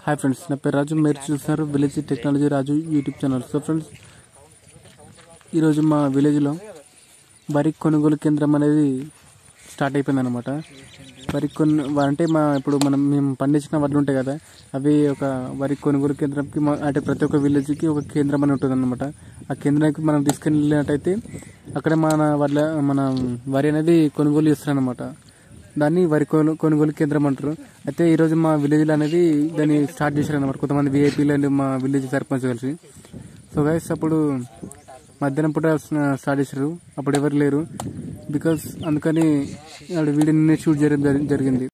hi friends నా పేరు రాజు మీరు చూస్తున్నారు village technology Raju YouTube channel so friends ఈరోజు మా విలేజ్లో వరి కొనుగోలు కేంద్రం అనేది స్టార్ట్ అయిపోయింది అనమాట వరి కొను అంటే మా ఇప్పుడు మనం మేము పండించిన వడ్లు ఉంటాయి కదా అవి ఒక వరి కొనుగోలు కేంద్రంకి మా- అంటే ప్రతి ఒక్క విలేజ్కి ఒక కేంద్రం అని ఉంటుంది అనమాట ఆ కేంద్రానికి మనం తీసుకుని వెళ్ళినట్టయితే అక్కడ మన వడ్ల మన వరి అనేది కొనుగోలు చేస్తారనమాట దాన్ని వరి కొను కొనుగోలు కేంద్రం అంటారు అయితే ఈరోజు మా విలేజ్లో అనేది దాన్ని స్టార్ట్ చేశారు అనమాట కొంతమంది విఐపీలు అండ్ మా విలేజ్ సర్పంచ్ కలిసి సో గైస్ అప్పుడు మధ్యాహ్నం పూట స్టార్ట్ చేశారు అప్పుడు ఎవరు లేరు బికాస్ అందుకని వీడియో నిన్నే షూట్ చేయడం జరి- జరిగింది